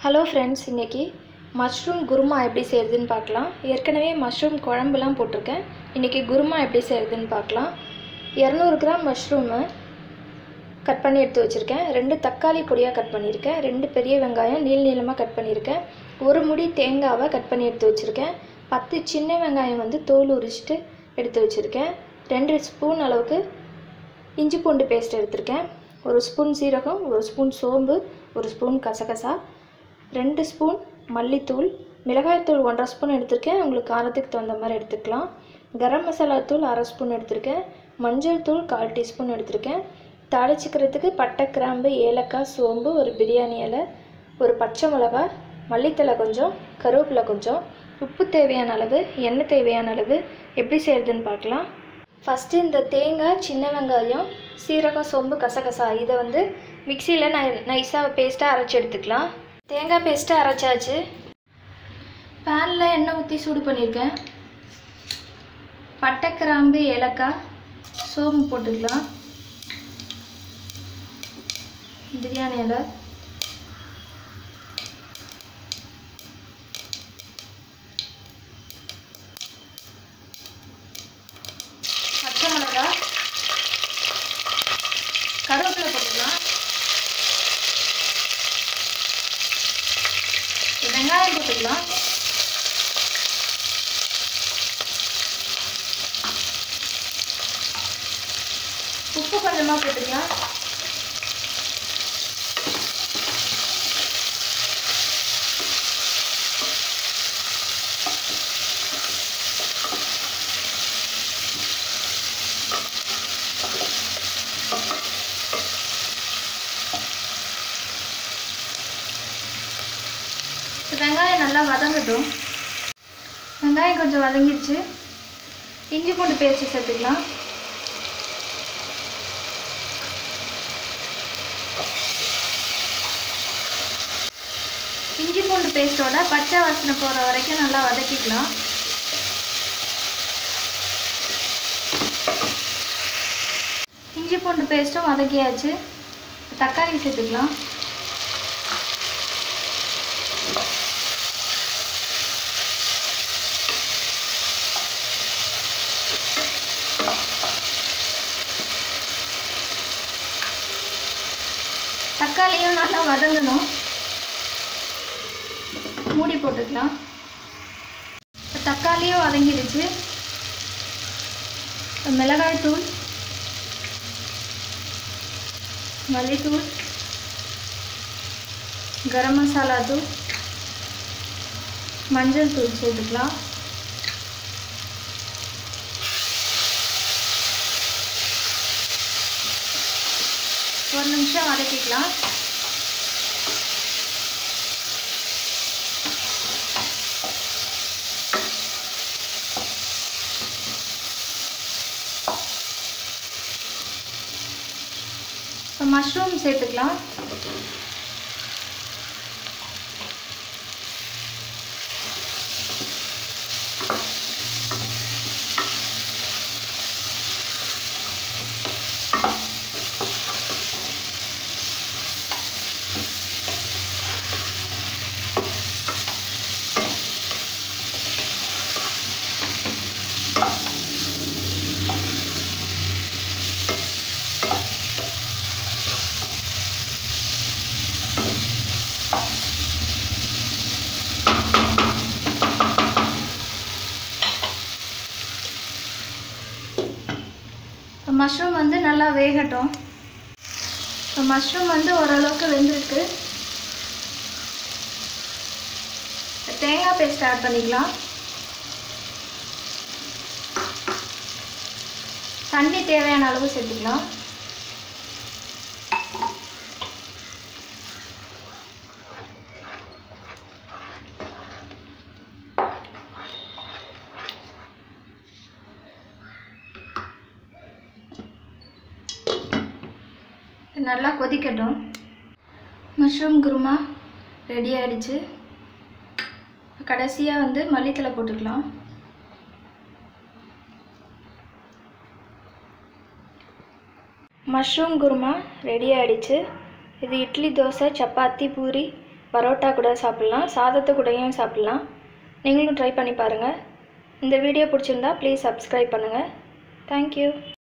hello friends இன்றைக்கி mushroom kurma எப்படி செய்கிறதுன்னு பார்க்கலாம் ஏற்கனவே மஷ்ரூம் குழம்புலாம் போட்டிருக்கேன் இன்றைக்கி குருமா எப்படி செய்கிறதுன்னு பார்க்கலாம் இரநூறு கிராம் மஷ்ரூமு கட் பண்ணி எடுத்து வச்சுருக்கேன் ரெண்டு தக்காளி பொடியாக கட் பண்ணியிருக்கேன் ரெண்டு பெரிய வெங்காயம் நீள் நீளமாக கட் பண்ணியிருக்கேன் ஒரு முடி தேங்காவை கட் பண்ணி எடுத்து வச்சுருக்கேன் பத்து சின்ன வெங்காயம் வந்து தோல் உரிச்சிட்டு எடுத்து வச்சுருக்கேன் ரெண்டு ஸ்பூன் அளவுக்கு இஞ்சி பூண்டு பேஸ்ட் எடுத்திருக்கேன் ஒரு ஸ்பூன் சீரகம் ஒரு ஸ்பூன் சோம்பு ஒரு ஸ்பூன் கசகசா ரெண்டு ஸ்பூன் மல்லித்தூள் மிளகாய்த்தூள் ஒன்றரை ஸ்பூன் எடுத்திருக்கேன் உங்களுக்கு காரத்துக்கு தகுந்த மாதிரி எடுத்துக்கலாம் கரம் மசாலா தூள் அரை ஸ்பூன் எடுத்திருக்கேன் மஞ்சள் தூள் கால் டீஸ்பூன் எடுத்திருக்கேன் தாளிச்சிக்கிறதுக்கு பட்டை கிராம்பு ஏலக்காய் சோம்பு ஒரு பிரியாணி இலை ஒரு பச்சை மிளகா மல்லித்தலை கொஞ்சம் கருவேப்பிலை கொஞ்சம் உப்பு தேவையான அளவு எண்ணெய் தேவையான அளவு எப்படி செய்கிறதுன்னு பார்க்கலாம் ஃபஸ்ட்டு இந்த தேங்காய் சின்ன வெங்காயம் சீரகம் சோம்பு கசகசா இதை வந்து மிக்சியில் நை நைஸாக பேஸ்ட்டாக அரைச்சி எடுத்துக்கலாம் தேங்காய் பேஸ்ட்டை அரைச்சாச்சு பேனில் எண்ணெய் ஊற்றி சூடு பண்ணியிருக்கேன் பட்டை கிராம்பு ஏலக்காய் சோம்பு போட்டுக்கலாம் பிரியாணி இலை பச்சை மிளகாய் கருவேப்பிலை போட்டுக்கலாம் வெங்காயம் போட்டுக்கலாம் உப்பு கொஞ்சமாக போட்டுக்கலாம் வெங்காயம் நல்லா வதங்கட்டும் வெங்காயம் கொஞ்சம் வதங்கிடுச்சு இஞ்சி பூண்டு பேஸ்ட் சேர்த்துக்கலாம் இஞ்சி பூண்டு பேஸ்ட்டோட பச்சை வாசனை போகிற வரைக்கும் நல்லா வதக்கிக்கலாம் இஞ்சி பூண்டு பேஸ்ட்டும் வதக்கியாச்சு தக்காளி சேர்த்துக்கலாம் தக்காளியும் நல்லா வதங்கணும் மூடி போட்டுக்கலாம் தக்காளியும் வதங்கிடுச்சு மிளகாய் தூள் மல்லித்தூள் கரம் மசாலா தூள் மஞ்சள் தூள் சேர்த்துக்கலாம் ஒரு நிமிஷம் வதக்கிக்கலாம் இப்போ மஷ்ரூம் சேர்த்துக்கலாம் இப்போ மஷ்ரூம் வந்து நல்லா வேகட்டும் இப்போ மஷ்ரூம் வந்து ஓரளவுக்கு வெந்திருக்கு தேங்காய் பேஸ்ட் ஆட் பண்ணிக்கலாம் தண்ணி தேவையான அளவு சேர்த்துக்கலாம் நல்லா கொதிக்கட்டும் மஷ்ரூம் குருமா ரெடி ஆகிடுச்சு கடைசியாக வந்து மல்லித்தலை போட்டுக்கலாம் மஷ்ரூம் குருமா ரெடி ஆகிடுச்சு இது இட்லி தோசை சப்பாத்தி பூரி பரோட்டா கூட சாப்பிட்லாம் சாதத்து கூடயும் சாப்பிட்லாம் நீங்களும் ட்ரை பண்ணி பாருங்கள் இந்த வீடியோ பிடிச்சிருந்தா ப்ளீஸ் சப்ஸ்கிரைப் பண்ணுங்கள் தேங்க்யூ